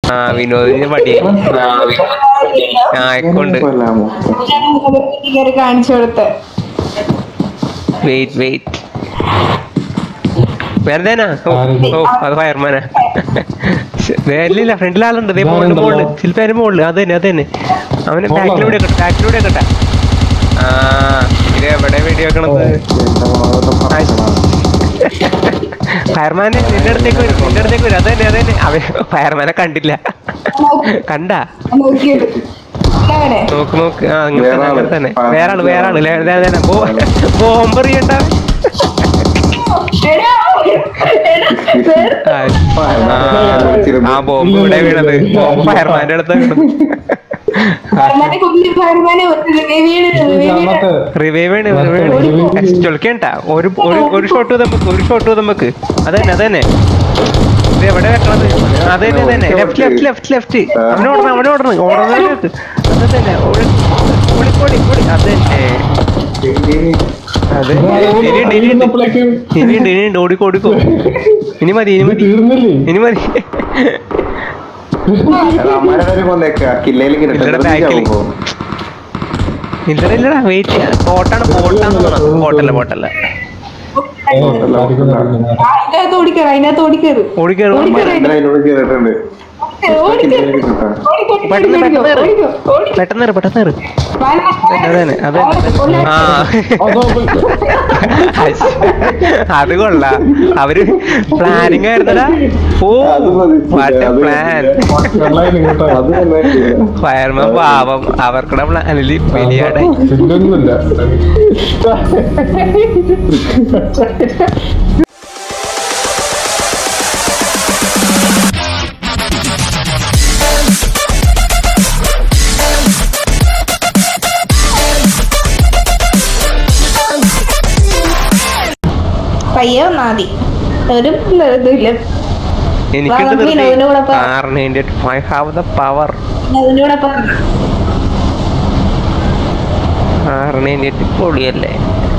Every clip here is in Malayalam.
ആ വിനോദിന് പടി ആ എക്കൊണ്ട് കൊല്ലാമോ കയറി കാണിച്ചു കൊടുത്ത് വെയിറ്റ് വെയിറ്റ് വേറെന്താ ഓ ഓ അത് ഫയർമാനാ വേലില്ല ഫ്രണ്ടിൽ ആളുണ്ട് ദേ മുകളിൽ മുകളിൽ ശില്പേന്റെ മുകളിൽ അത് തന്നെ അത് തന്നെ അവന് ബാക്കിലൂടെ ഒക്കെ ബാക്കിലൂടെ ഒക്കെ ആ ഇത് എവിടെ വെടി വെക്കണത് ഫയർമാനെ നിന്റെ അടുത്തേക്ക് വരും നിന്റെ അടുത്തേക്ക് വരും അത് തന്നെ അത് തന്നെ അവൻ ഫയർമാനെ കണ്ടില്ല കണ്ടാ നോക്കിയത് അവനെ നോക്ക് നോക്ക് ആ അങ്ങനെ വേറെ തന്നെ ആള്. അങ്ങനെ തന്നെ ആ, വേറെ ആള് വേറെ ആള് ലേ- ലേ- ലേ- ബോ- ബോംബെറിയണ്ട എടാ, എടാ, ആ, ആ ബോംബ് ഇവിടെ വീണത് ബോംബ് ഫയർമാന്റെ അടുത്താ വീണത് ഫയർമാനെ കൊല്ലി ഫയർമാനെ വീട് വീട് റിവൈവ് ആണ് ചൊളിക്കണ്ട ഒരു ഒരു ഒരു ഷോട്ട് നമുക്ക് ഒരു ഷോട്ട് നമുക്ക് അതന്നെ അതന്നെ ഇത് എവിടെ വെക്കണത് അതന്നെ അതന്നെ ലെഫ്റ്റ് ലെഫ്റ്റ് ലെഫ്റ്റ് ലെഫ്റ്റ് അവനെ ഓടണം അവനെ ഓടണം ഓടുന്നവർക്ക് അത് തന്നെ ഓടി ഓടി ഓടി ഓടി അതന്നെ അത് ഇനിയുണ്ട് ഇനിയുണ്ട് ഇനിയുണ്ട് ഇനിയുണ്ട് ഓടിക്കോ ഓടിക്കോ ഇനി മതി ഇനി മതി തീർന്നില്ലേ ഇനി മതി അമ്മാരെ വരെ കൊന്നേക്ക കില്ലയിലേക്ക് ഇല്ലടാ, ബാക്കില്. ഇല്ലടാ ഇല്ലടാ വെയിറ്റ് ചെയ്യാം ബോട്ടാണ് ബോട്ടാന്ന് തോന്നണം ബോട്ടല്ല ബോട്ടല്ല അതിനകത്ത് ഓടിക്കറ് അതിനകത്ത് ഓടിക്കറ് ഓടിക്കയറും അതിനോട് കേറിട്ടുണ്ട് ഓടിക്കറ് പെട്ടെന്ന് പെട്ടെന്ന് കയറ്. പെട്ടെന്ന് കയറ്, പെട്ടെന്ന് കയറ്. അതന്നെ അതന്നെ ആ അത് കൊള്ളാം അവര് പ്ലാനിങ് ആയിരുന്നടാ ഓ വാട്ട് പ്ലാൻ അത് തന്നെ ഫയർമാൻ പാവം അവർക്കുടെ പ്ലാനില് വലിയാടെ ചിന്തയൊന്നുമില്ല പയ്യെ വന്നാ മതി ഒരു ഇതില്ല എനിക്കുണ്ട് വാ, വിനോദിനെ കൂടെ പറ. ആറിനെ ഐ ഹാവ് ദ പവർ അതിനൂടെ പറഞ്ഞു ആറിനെ പൊളിയല്ലേ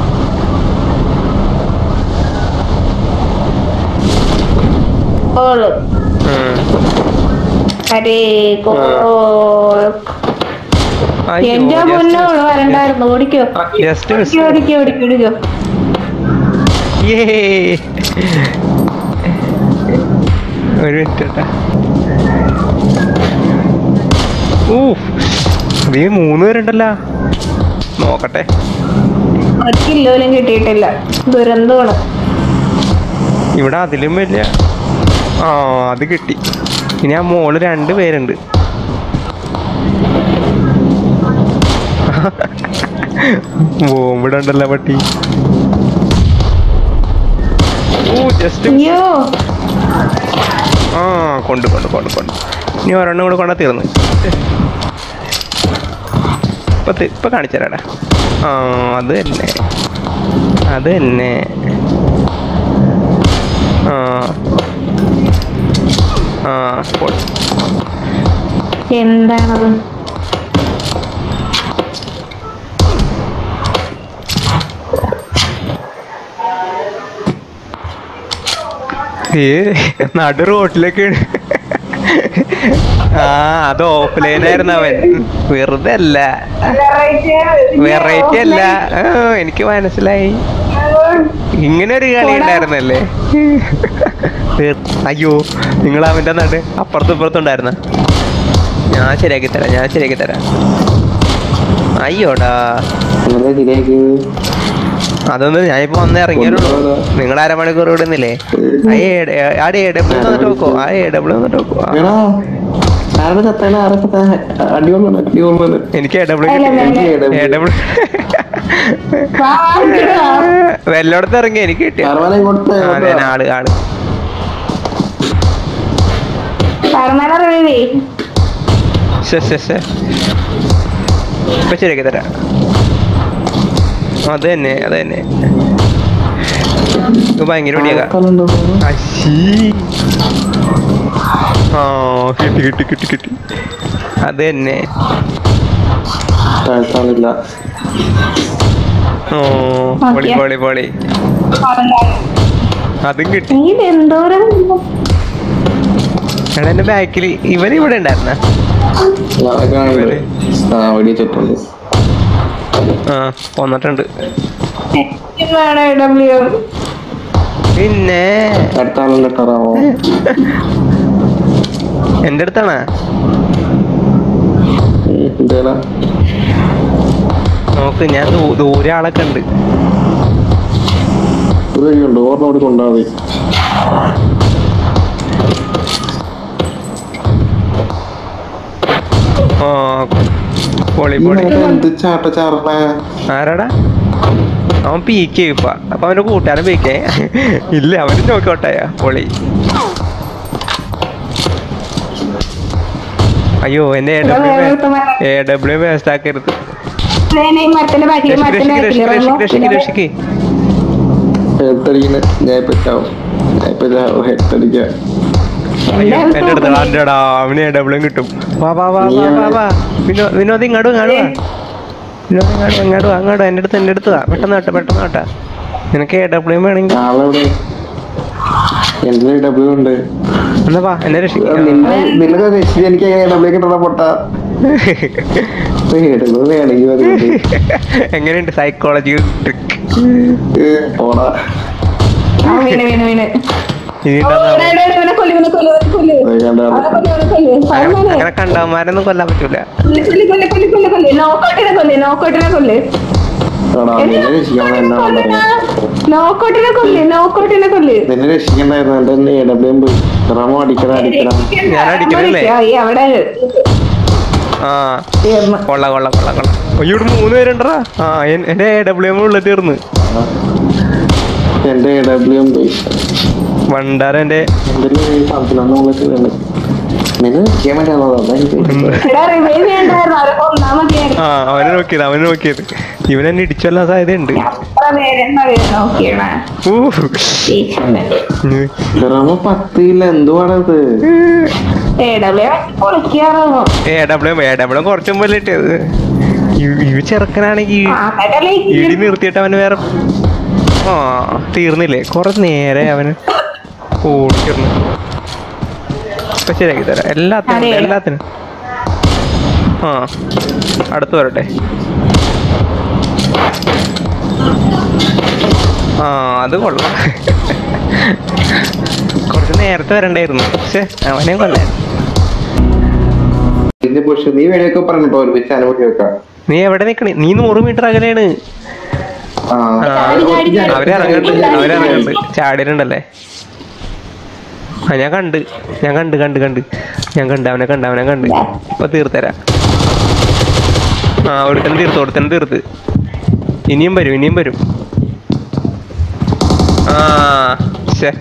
ഓള് ഉം. അരേ കോൾ അയ്യോ, എന്റെ just മുന്നേ miss. ഓള് വരണ്ടായിരുന്നു ഓടിക്കോ Just miss. ഓടിക്കോ ഓടിക്കോ ഓടിക്കോ Yay. ഒരു മിനിറ്റ് കേട്ടാ ഊ നീ മൂന്ന് പേരുണ്ടല്ലോ നോക്കട്ടെ ഒരു കില്ലോലും കിട്ടിയിട്ടില്ല ദുരന്തമാണ് ഇവിടെ അതിലും വലിയ ആ അത് കിട്ടി ഇനി ആ മോള് രണ്ട് പേരുണ്ട് ബോംബിടെ ഉണ്ടല്ലോ പട്ടി ഓ ജസ്റ്റ് അയ്യോ ആ കൊണ്ട് കൊണ്ട് കൊണ്ട് കൊണ്ട് ഇനി ഒരെണ്ണം കൂടെ കൊണ്ട തീർന്ന് ഇപ്പൊ തി- ഇപ്പൊ കാണിച്ചരാടാ ആ അത് തന്നെ അത് തന്നെ ആ ആ പൊ- എന്താണത് ഏ നടു റോട്ടിലേക്ക് ആ അത് ഓഫ്ലൈൻ ആയിരുന്നു അവൻ വെറുതെ അല്ല വെറൈറ്റി അല്ല ആ, എനിക്ക് മനസ്സിലായി ഇങ്ങനെ ഒരു കളി ഉണ്ടായിരുന്നല്ലേ തീർ- അയ്യോ നിങ്ങൾ അവന്റെ നട് അപ്പുറത്തും ഇപ്പുറത്തും ഉണ്ടായിരുന്ന ഞാൻ ശരിയാക്കി തരാം ഞാൻ ശരിയാക്കി തരാം അയ്യോടാ അങ്ങനെ ശരിയാക്കി അതൊന്നും ഞാനിപ്പോ വന്ന് ഇറങ്ങിയുള്ളൂ നിങ്ങൾ അരമണിക്കൂർ വിടുന്നില്ലേ ആ എ- ആ എ ഡബ്ല്യൂ വന്നിട്ട് നോക്കോ ആ എ ഡബ്ല്യൂ വന്നിട്ട് നോക്കോ ആ, എടാ ആരുടെ ചത്താണ് ആരുടെ ചത്താ അടി വന്നു അടി വന്നു എനിക്ക് എ ഡബ്ല്യൂ അല്ല, കിട്ടി വേണ്ട. എ ഡബ്ല്യൂ വെല്ലോടത്ത് ഇറങ്ങി എനിക്ക് കിട്ടിയ പരമാനം ഇങ്ങോട്ട് ആ, അതെ ആള് ആള് പറഞ്ഞറിയേ ശ്ശെ, ശ്ശെ, ശ്ശെ. ഇപ്പൊ ശരിയാക്കി തരാം അത് തന്നെ അത് തന്നെ ഇത് ഭയങ്കര പണിയാ അശ്ശീ. ആ കിട്ടി കിട്ടി കിട്ടി കിട്ടി അത് തന്നെ താഴ്ത്താനില്ല ഓ പൊളി പൊളി പൊളി അതും കിട്ടി ഇത് എന്തോരം എടാ എന്റെ ബാക്കിൽ ഇവൻ ഇവിടെ ഉണ്ടായിരുന്ന ആ വെടിച്ചിട്ടുണ്ട് ആ പോന്നിട്ടുണ്ട് വേണം ഡബ്ല്യു പിന്നെ അടുത്ത ആളും കെട്ടാറാവോ എന്റെ അടുത്താണ് എന്തേടാ നോക്ക് ഞാൻ ദൂ- ദൂരെ ആളൊക്കെ ഉണ്ട് ഒരു വഴിയുണ്ട് ഓർമ്മ അവിടെ കൊണ്ടാതി ആ പൊളി ഈ പൊളി മറ്റേ എന്ത് ചാട്ട ചാറണ ആരാടാ അവൻ പീക്ക് ഇപ്പ അപ്പൊ അവന്റെ കൂട്ടുകാരൻ പീക്കേ ഇല്ല അവനും നോക്കോട്ടെ പൊളി അയ്യോ എന്നെ A W A W waste ആക്കരുത് മരത്തിന്റെ ബാക്കിൽ രക്ഷിക്ക് മരത്തിന്റെ രക്ഷിക്ക് രക്ഷിക്ക് ബാക്കിൽ രക്ഷിക്ക് രക്ഷിക്ക് ഹെഡ് ഞാൻ ഇപ്പൊ ചാവും ഞാൻ ഇപ്പൊ ചാവും ഹെഡ് അടിക്കാം അയ്യോ എന്റെ അടുത്ത് ആണ്ടടാ അവന് എ ഡബ്ല്യു കിട്ടും വാ വാ വാ വാ വാ വാ വിനോ വിനോദ് ഇങ്ങോട്ടും ഇങ്ങോട്ട് വാ വിനോദ് ഇങ്ങോട്ട് ഇങ്ങോട്ട് വാ അങ്ങോട്ട് എന്റെ അടുത്ത് എന്റെ അടുത്ത് വാ പെട്ടെന്ന് കേട്ടോ പെട്ടെന്ന് കേട്ടാ നിനക്ക് എ ഡബ്ല്യു വേണമെങ്കിൽ ആളെവിടെ എന്റെ ഡബ്ല്യൂ ഉണ്ട് എന്നാ വാ എന്നെ രക്ഷിക്കാം നിന്നെ നിനക്ക് രക്ഷിച്ച് എനിക്ക് എങ്ങനെ ഡബ്ല്യൂ കിട്ടണ പൊട്ട ഡബ്ല്യൂ വേണമെങ്കിൽ വരുന്നുണ്ട് എങ്ങനെയുണ്ട് സൈക്കോളജി ട്രിക്ക് പോടാ വീണ് വീണ് വീണ് ഇനി ഓ, ഉണ്ടാകുന്ന ഇവിടെ, ഇവിടെ, ഇവിടെ, കൊല്ല്, ഇവനെ കൊല്ല്, ഇവനെ കൊല്ല്. അത് കണ്ടാ അവനെ കൊല്ല്, അവനെ കൊല്ല്. അവനെ അങ്ങനെ കണ്ടവന്മാരൊന്നും കൊല്ലാൻ പറ്റൂല കൊല്ല്, കൊല്ല്, കൊല്ല്, കൊല്ല്, കൊല്ല്, കൊല്ല്. നോക്കൗട്ടിനെ കൊല്ല്, നോക്കൗട്ടിനെ കൊല്ല്. എടാ നിന്നെ രക്ഷിക്കണം എന്നാ കൊല്ലടാ. പറഞ്ഞത് നോക്കൗട്ടിനെ കൊല്ല്, നോക്കൗട്ടിനെ കൊല്ല്. നിന്നെ രക്ഷിക്കണ്ടായിരുന്നു എന്റെ എ ഡബ്ല്യൂ പോയി റമോ അടിക്കണം അടിക്കണം ഞാൻ അടിക്കണല്ലേ? ആ, ഈ അവിടെ ആ തീർന്നു. കൊള്ള കൊള്ള കൊള്ള കൊള്ള അയ്യോ ഇവിടെ മൂന്ന് പേരുണ്ടടാ ആ എൻ- എന്റെ എ ഡബ്ല്യു എം ഉള്ള തീർന്ന് എന്റെ എ ഡബ്ല്യൂ പോയി വണ്ടാര എന്റെ എന്തെങ്കിലും പത്തിനൊന്നും ഉള്ളത് നിന്നെ രക്ഷിക്കാൻ പറ്റാന്നോ അതാ എനിക്ക് എടാ, revive ചെയ്യണ്ടായിരുന്നു. അവരെ കൊന്നാ മതിയായിരുന്നു. ആ അവനെ നോക്കിയത് അവനെ നോക്കിയത് ഇവൻ എന്നെ ഇടിച്ചൊല്ലാൻ സാധ്യതയുണ്ട് എത്ര പേരെന്താ നോക്കിയണ ഊ. റമോ പത്തില്ല എന്തുവാണത് പൊളിക്കാറോ എ ഡബ്ല്യു എ ഡബ്ല്യു കുറച്ചും പോലെ ഇട്ടത് ഇവ ചെറുക്കനാണെങ്കിൽ ആ കേട്ടല്ലേ ഇടി നിർത്തിയിട്ട് അവന് വേറെ ആ തീർന്നില്ലേ കുറെ നേരെ അവന് ഓടിച്ചിരുന്നു ഇപ്പൊ ശരിയാക്കി തരാം എല്ലാത്തിനും അതെ. എല്ലാത്തിനും ആ അടുത്ത് വരട്ടെ ആ അത് കൊള്ളാം കുറച്ച് നേരത്തെ വരണ്ടായിരുന്നു പക്ഷെ അവനെ കൊല്ലാൻ ഇതിന്റെ പുഷ് നീ വേണയൊക്കെ പറഞ്ഞിട്ടോ ഒരുമിച്ച് അനുമതി വെക്കാം നീ എവിടെ നിക്കണേ നീ നൂറ് മീറ്റർ അകലെയാണ് ആ ആ, അവരിറങ്ങണ്ട് അവരിറങ്ങണ്ട് ചാടിയിട്ടുണ്ടല്ലേ ആ ഞാൻ കണ്ട് ഞാൻ കണ്ട് കണ്ട് കണ്ട് ഞാൻ കണ്ട് അവനെ കണ്ട് അവനെ കണ്ട് ഇപ്പൊ തീർത്തരാ ആ ഒരുത്തന്നെ തീർത്ത് ഒരുത്തന്നെ തീർത്ത് ഇനിയും വരും ഇനിയും വരും ആ ശ്ശെ.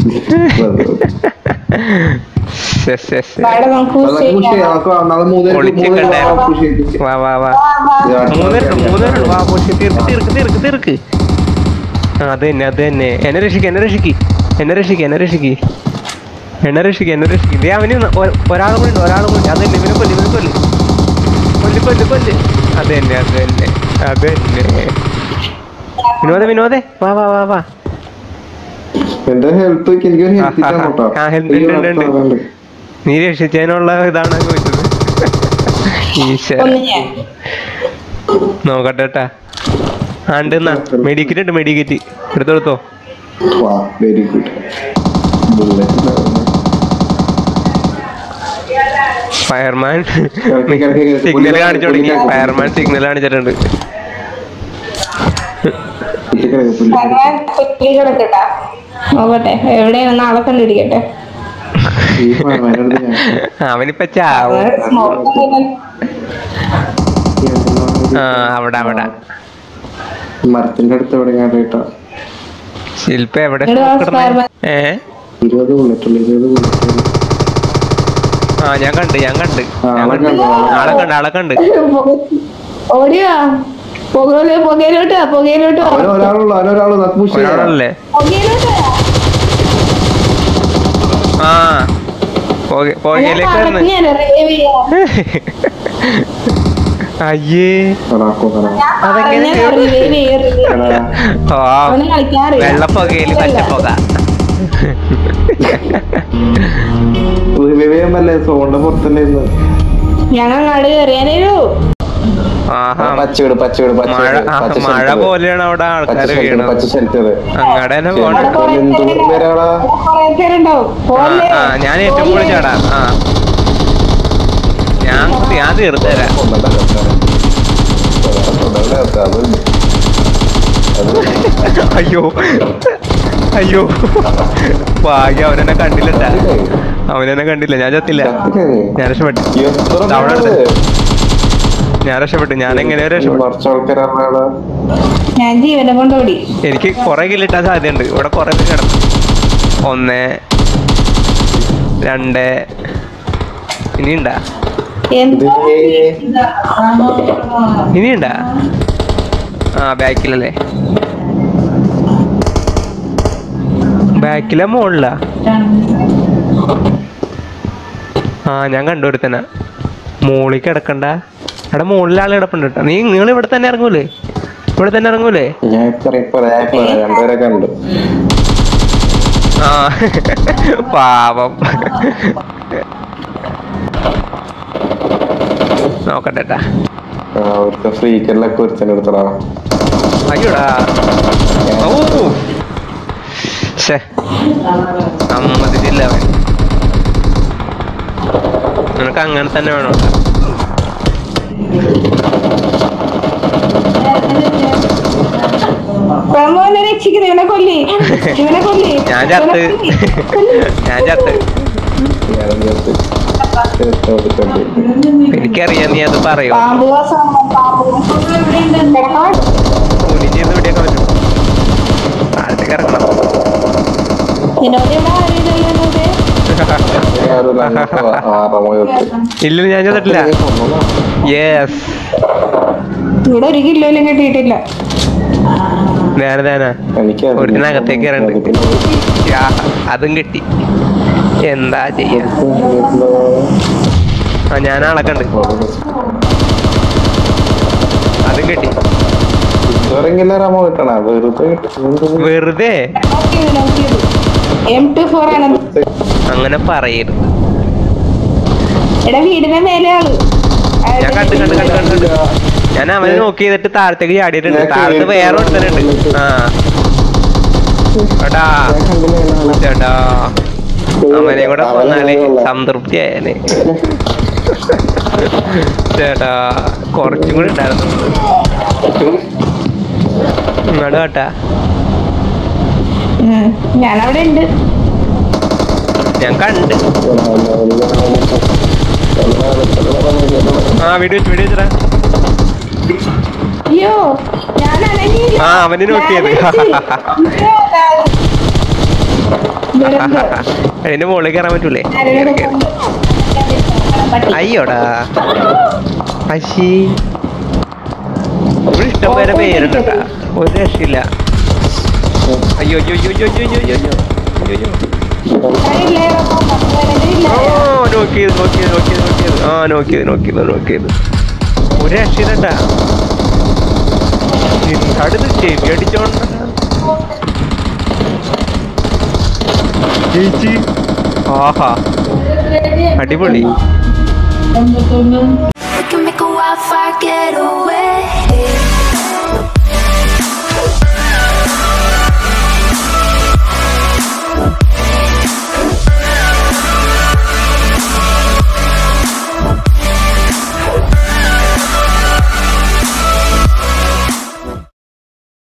ശ്ശെ, ശ്ശെ, ശ്ശെ. നമുക്ക് അതൊക്കെ push ചെയ്യാം. നമുക്ക് നാളെ മൂന്ന് ഒളിച്ചൊക്കെ മൂന്ന് ഉണ്ടായിരുന്നു. push ചെയ്യിപ്പിക്കാം. വാ വാ വാ ഇതാ, മൂന്നേരുണ്ട് മൂന്നേരുണ്ട് വാ പോഷി തീർക്ക് തീർക്ക് തീർക്ക് തീർക്ക് ആ അത് തന്നെ അത് തന്നെ എന്നെ രക്ഷിക്ക് എന്നെ രക്ഷിക്ക് എന്നെ രക്ഷിക്ക് എന്നെ രക്ഷിക്ക് എന്നെ രക്ഷിക്ക് എന്നെ രക്ഷിക്ക് ദേ അവന് ഒ- ഒരാളും കൂടി ഉണ്ട് ഒരാളും കൂടി ഉണ്ട്. അത് തന്നെ ഇവനെ കൊല്ല് ഇവനെ കൊല്ല് കൊല്ല് കൊല്ല് കൊല്ല് അത് തന്നെ അത് തന്നെ അത് തന്നെ വിനോദ വിനോദേ വാ വാ വാ വാ എന്റെ ഹെൽത്ത് എനിക്ക് ഒരു ഹെൽത്ത് ആ, ആ, ആ, health ഉണ്ട്, ഉണ്ട്, ഉണ്ട്. നീ രക്ഷിച്ചതിനുള്ള ഇതാണ് ചോദിച്ചത് ഈശ്വര ഒന്ന് ഞാൻ നോക്കട്ടെ ട്ടാ. ആണ്ട് എന്നാ മെഡിക്കറ്റ് ഉണ്ട് മെഡിക്കറ്റ് എടുത്തെടുത്തോ വെരി ഗുഡ് ബുള്ളറ്റ് ഫയർമാൻ കിടക്ക്, കിടക്ക്. സിഗ്നൽ കാണിച്ചു തുടങ്ങി ഫയർമാൻ സിഗ്നൽ കാണിച്ചിട്ടുണ്ട് ഞാൻ കുറ്റി കിടക്കട്ടാ നോക്കട്ടെ എവിടെയാണ് നാളെ കണ്ടിരിക്കട്ടെ ഈ ഫയർമാനോട് ഞാൻ അവനിപ്പ ചാവും സ്മോക്ക് ആ അവിടെ അവിടെ മരത്തിന്റെ അടുത്ത് എവിടെ കേട്ടോ ശില്പ എവിടെ ഇവിടെ smoke ഇടുന്നെ? ഫയർമാൻ ഏ ഇരുപത് ബുള്ളറ്റ് ഉള്ളു ഇരുപത് ബുള്ളറ്റ് ആ ഞാൻ കണ്ട് ഞാൻ കണ്ട് ആ, ഞാൻ ആളെ കണ്ട് കണ്ടു, ആളെ കണ്ട് ആളെ കണ്ട് ഓടിയാ പുകയില് പുകയിലോട്ട് വാ, പുകയിലോട്ട് വാ. അവന് ഒരാളുള്ളൂ അവനൊരാളു നമുക്ക് പുഷ് ചെയ്യാം ഒരാളല്ലേ പുകയിലോട്ട് വാ. ആ പോകെ ഞാൻ പോകയിലേക്ക് വന്ന് പറഞ്ഞ് revive ചെയ്യാം. അയ്യേ ഒരാക്കോ കറാ അതെങ്ങനെ പറഞ്ഞ് revive ചെയ്യ്, revive ചെയ്യ്. എടാ ആ അവന് കളിക്കാൻ അറിയാം. വെള്ളപ്പുകയില് പച്ചപ്പുക വിവേകമല്ലേ സോണിന്റെ പുറത്തല്ലേ ഇന്ന് ഞാൻ അങ്ങാട് കയറിയാനൊരു ആഹാ പച്ചവീട് പച്ചവീട് മഴ ആ, മഴ പോലെയാണ് അവിടെ ആൾക്കാർ വീണത് പച്ച ഷെൽറ്റർ അങ്ങടെ തന്നെ പോണ എന്തോരം പേരാളാ കൊറേ പേരുണ്ടാവും ആ, പോലെ ആ ഞാൻ ഏറ്റവും കൂടുതൽ ചാടാം ആ ഞാൻ ഞാൻ തീർന്നു തരാം അയ്യോ അയ്യോ ഭാഗ്യം അവനെന്നെ കണ്ടില്ലട്ടാ അവനെന്നെ കണ്ടില്ല ഞാൻ ചത്തില്ല ഞാൻ രക്ഷപ്പെട്ടു അവിടെ അടുത്ത്. ഞാൻ രക്ഷപ്പെട്ടു ഞാൻ എങ്ങനെയോ രക്ഷപ്പെട്ടു കുറച്ച് ആൾക്കാരാണ് ഞാൻ ജീവനെ കൊണ്ടോടി എനിക്ക് കുറെ കില്ലിട്ടാൻ സാധ്യതയുണ്ട് ഇവിടെ കുറെ പേര് കിടന്നു ഒന്ന് രണ്ട് ഇനിയുണ്ടാ എന്താ ഇനിയുണ്ടാ ആ ബാക്കിലല്ലേ ബാക്കിലെ മുകളിലാ ആ ഞാൻ കണ്ടു ഒരുത്തന മോളിൽ കിടക്കണ്ട അവിടെ മുകളിൽ ആൾ കിടപ്പുണ്ട് കേട്ടോ നീ നിങ്ങൾ ഇവിടെ തന്നെ ഇറങ്ങൂലേ ഇവിടെ തന്നെ ഇറങ്ങൂലേ ഞാൻ ഇപ്പൊ ഇപ്പൊ ഇപ്പൊ രണ്ടുപേരെ കണ്ടു ആ പാവം നോക്കട്ടെ ട്ടാ. ആ ഒരുത്ത ഫ്രീക്കറിലൊക്കെ ഒരുത്തനെടുത്തടാ അയ്യോടാ ഓ ശേ സമ്മതിച്ചില്ല അവൻ നിനക്ക് അങ്ങനെ തന്നെ വേണം ട്ടാ. പ്രമോനെ രക്ഷിക്കുന്നു ഇവനെ കൊല്ലി ഇവനെ കൊല്ലി ഞാൻ ചത്ത് ഞാൻ ചത്ത് ഞാനും ചേർത്ത് ചേർത്ത് കൊടുത്തിട്ടുണ്ട് എനിക്കറിയാം നീ അത് പറയോ പാമ്പ് വാസമാണ്, പാമ്പ് കിടക്കാൻ കൂലി ചെയ്ത് പിടിയൊക്കെ പറ്റും താഴത്തേക്ക് ഇറങ്ങണം വിനോദ് ഇവിടെ ആരുമില്ലല്ലോ ആരും രണ്ടോ ആറോ ഇല്ല ഞാൻ ചെയ്തിട്ടില്ല യെസ് ഇവിടെ ഒരു കിലോയിലും കിട്ടിയിട്ടില്ല നേരെ നേരെ എനിക്ക് ഒരുത്തിനകത്തേക്ക് കയറണ്ട് യാ, അതും കിട്ടി എന്താ ചെയ്യാ ആ ഞാൻ അളക്കണ്ട് അതും കിട്ടി ഇതുവരെങ്കിലും റമോ കിട്ടണ വെറുതെ കിട്ടും. വെറുതെ നോക്കിയത് നോക്കിയത് എം ടു ഫോർ ആണ് അങ്ങനെ പറയരുത് എടാ വീടിന്റെ മേലെ ആള് ഞാൻ കണ്ട് കണ്ട് കണ്ട് കണ്ട് കണ്ട് ഞാൻ അവനെ നോക്കി ചെയ്തിട്ട് താഴത്തേക്ക് ചാടിയിട്ടുണ്ട് താഴത്ത് വേറെ ഒരുത്തനുണ്ട് ആ എടാ ഞാൻ കണ്ടില്ല എന്നാണ്. ചേട്ടാ അവനെ കൂടെ വന്നാല് സംതൃപ്തി ആയേനെ ചേട്ടാ കുറച്ചും കൂടി ഉണ്ടായിരുന്നു ഇങ്ങോട്ട് കേട്ടാ ഉം, ഞാനവിടെ ഉണ്ട് ഞാൻ കണ്ട് ആ വീഡിയോ വെച്ച് വീഡിയോ വെച്ചടാ അയ്യോ ഞാൻ അനങ്ങിയില്ല. ആ, അവനെ നോക്കിയത്. ഞാൻ അനങ്ങി. ദുരന്തം. അതിന്റെ മുകളിൽ കയറാൻ പറ്റൂലേ ആരുടെ പട്ടി. അയ്യോടാ അശി ഇവിടെ ഇഷ്ടംപോലെ പേരുണ്ട് കേട്ടാ ഒരു രക്ഷയില്ല അയ്യോ അയ്യോ അയ്യോ അയ്യോ അയ്യോ അയ്യോ അയ്യോ അയ്യോ അയ്യോ ഞാനില്ലേ, ഞാനില്ല. ഓ നോക്കിയത് നോക്കിയത് നോക്കിയത് നോക്കിയത് ആ നോക്കിയത് നോക്കിയത് നോക്കിയത് ഒരു രക്ഷയില്ലട്ടാ അടുത്ത് ചെവി അടിച്ചോണ്ട ചേച്ചി ആഹാ അടിപൊളി We can make a wildfire get away.